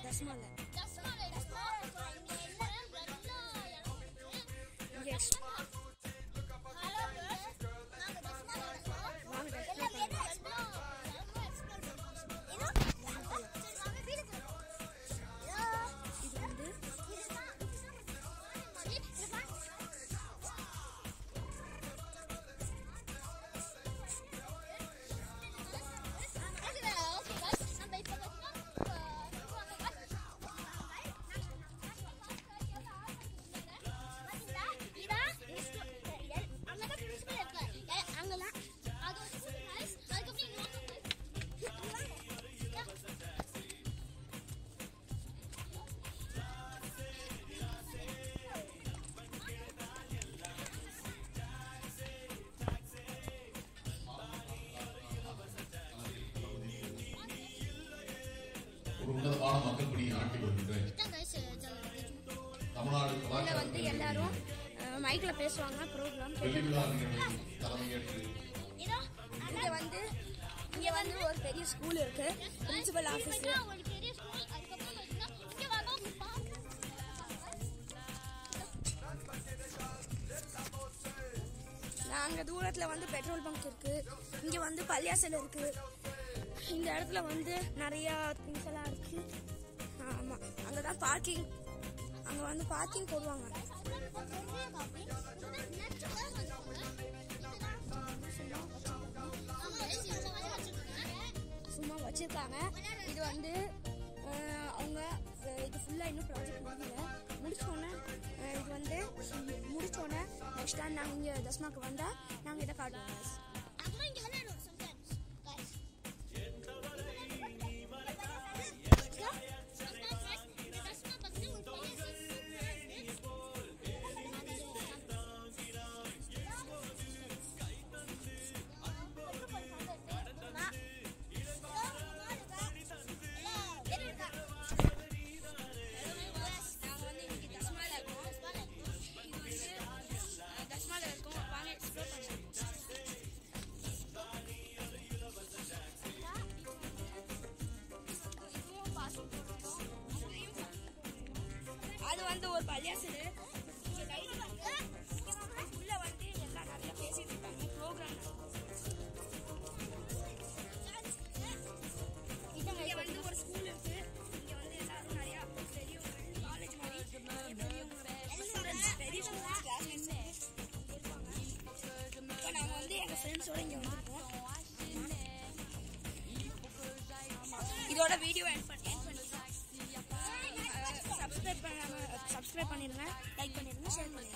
தஸ்மால இங்க எக்ஸ்போ இது வந்து ஒரு உன்னதமான மக்கள் பணியை ஆட்டி வருகின்ற தமிழ்நாடு இதுல கலாச்சார வந்து எல்லாரும் மைக்ல பேசுவாங்க ப்ரோக்ராம் வெள்ளி விழா நிகழ்வை தலைமையேற்று இங்க வந்து இங்க வந்து ஒரு பெரிய ஸ்கூல் இருக்கு பிரின்சிபல் ஆபீஸ் ஒரு பெரிய ஸ்கூல் அதுக்கப்புறம் பார்த்தீங்கன்னா இங்க வந்து ஒரு பார்க் நாங்க தூரத்துல வந்து பெட்ரோல் பங்க் இருக்கு இங்க வந்து பள்ளியாசல் இருக்கு இந்த இடத்துல வந்து நிறைய திங்ஸ் எல்லாம் இருக்கு ஆமா அங்கதான் பார்க்கிங் அங்க வந்து பார்க்கிங் போடுவாங்க சும்மா வச்சிருக்காங்க இது வந்து அஹ், அவங்க அஹ், இது ஃபுல்லா இன்னும் ப்ராஜெக்ட் முடியல முடிச்சோடனே அஹ், இது வந்து முடிச்சோடனே நெக்ஸ்ட் டைம் நாங்கள் இங்கே தஸ்மாக்கு வந்தால் நாங்கள் இதை காட்டுவோம் அம்மா இங்க விளையாடுவோம் sometimes guys இந்த தஸ்மா பார்த்தீங்கன்னா ஒரு பெரிய நாங்கள் வந்து இன்னைக்கு தஸ்மாவில் இருக்கோம் இது வந்து தஸ்மாவில் இருக்கோம் வாங்க எக்ஸ்ப்ளோர் பண்ணலாம் அது வந்து ஒரு பள்ளியாசல் இங்க light இருக்கு. உள்ள வந்து எல்லாம் நிறைய பேசிட்டு இருக்காங்க ப்ரோக்ராம் இங்க வந்து ஒரு ஸ்கூல் இருக்கு இங்க வந்து எல்லாரும் நிறைய பெரியவங்க காலேஜ் மாதிரி நிறைய பெரியவங்க students, பெரிய ஸ்டூடெண்ட்ஸ் கிளாஸ் இருப்பாங்க இப்போ நாங்க வந்து எங்க ஃப்ரெண்ட்ஸோட இங்க வந்திருக்கோம் இதோட வீடியோ எண்ட் பண்ணி end பண்ணிக்கலாம் சப்ஸ்கிரைப் பண்ணாம சப்ஸ்கிரைப் பண்ணிருங்க லைக் பண்ணிருங்க ஷேர் பண்ணிருங்க